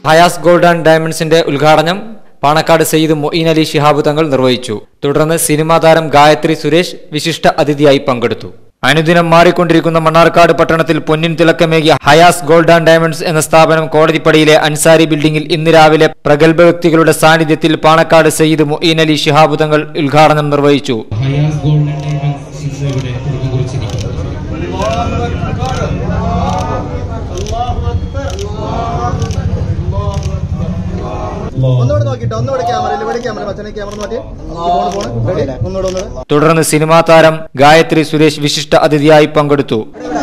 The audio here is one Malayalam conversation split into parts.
ഹയാസ് ഗോൾഡ് ആൻഡ് ഡയമണ്ട്സിന്റെ ഉദ്ഘാടനം പാണക്കാട് സയ്യിദ് മൊയ്ൻ അലി ശിഹാബ് തങ്ങൾ നിർവഹിച്ചു തുടർന്ന് സിനിമാ താരം ഗായത്രി സുരേഷ് വിശിഷ്ട അതിഥിയായി പങ്കെടുത്തു അനുദിനം മാറിക്കൊണ്ടിരിക്കുന്ന മണ്ണാർക്കാട് പട്ടണത്തിൽ പൊന്നിൻ തിളക്കമേകിയ ഹയാസ് ഗോൾഡ് ആൻഡ് ഡയമണ്ട്സ് എന്ന സ്ഥാപനം കോടതിപ്പടിയിലെ അൻസാരി ബിൽഡിംഗിൽ ഇന്ന് രാവിലെ പ്രഗത്ഭ വ്യക്തികളുടെ സാന്നിധ്യത്തിൽ പാണക്കാട് സയ്യിദ് മൊയ്ൻ അലി ശിഹാബ് തങ്ങൾ ഉദ്ഘാടനം നിർവഹിച്ചു ഹയാസ് ഗോൾഡ് ആൻഡ് ഡയമണ്ട്സ് ഇന്ന് ഇവിടെ തുടക്കം കുറിച്ചിരിക്കുന്നു ഒന്നുകൂടെ നോക്കിട്ടോ ഒന്നുകൂടെ ക്യാമറ ഇവിടെ ക്യാമറ മച്ചനെ ക്യാമറ നോക്കി ഫോണ് ഫോണ് റെഡി ഒന്നുകൂടെ ഒന്നുകൂടെ തുടർന്ന് സിനിമാ താരം ഗായത്രി സുരേഷ് വിശിഷ്ട അതിഥിയായി പങ്കെടുത്തു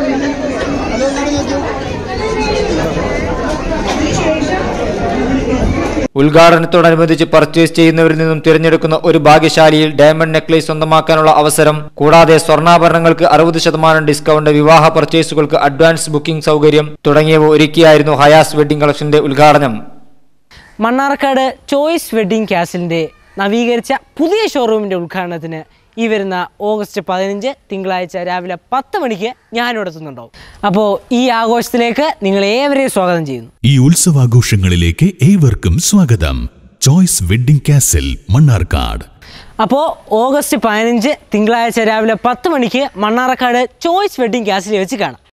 ഉദ്ഘാടനത്തോടനുബന്ധിച്ച് പർച്ചേസ് ചെയ്യുന്നവരിൽ നിന്നും തിരഞ്ഞെടുക്കുന്ന ഒരു ഭാഗ്യശാലിയിൽ ഡയമണ്ട് നെക്ലേസ് സ്വന്തമാക്കാനുള്ള അവസരം കൂടാതെ സ്വർണ്ണാഭരണങ്ങൾക്ക് അറുപത് ശതമാനം ഡിസ്കൗണ്ട് വിവാഹ പർച്ചേസുകൾക്ക് അഡ്വാൻസ് ബുക്കിംഗ് സൗകര്യം തുടങ്ങിയവ ഒരുക്കിയായിരുന്നു ഹയാസ് വെഡിംഗ് കളക്ഷന്റെ ഉദ്ഘാടനം മണ്ണാർക്കാട് ചോയ്സ് വെഡ്ഡിംഗ് കാസിലിൻ്റെ നവീകരിച്ച പുതിയ ഷോറൂമിൻ്റെ ഉദ്ഘാടനത്തിന് ഈ വരുന്ന ഓഗസ്റ്റ് പതിനഞ്ച് തിങ്കളാഴ്ച രാവിലെ പത്ത് മണിക്ക് ഞാനിവിടെ എത്തുന്നുണ്ടാവും അപ്പോൾ ഈ ആഘോഷത്തിലേക്ക് നിങ്ങൾ ഏവരെയും സ്വാഗതം ചെയ്യുന്നു ഈ ഉത്സവാഘോഷങ്ങളിലേക്ക് ഏവർക്കും സ്വാഗതം ചോയ്സ് വെഡ്ഡിംഗ് കാസിൽ മണ്ണാർക്കാട് അപ്പോൾ ഓഗസ്റ്റ് പതിനഞ്ച് തിങ്കളാഴ്ച രാവിലെ പത്ത് മണിക്ക് മണ്ണാർക്കാട് ചോയ്സ് വെഡ്ഡിംഗ് കാസിൽ വെച്ച് കാണാം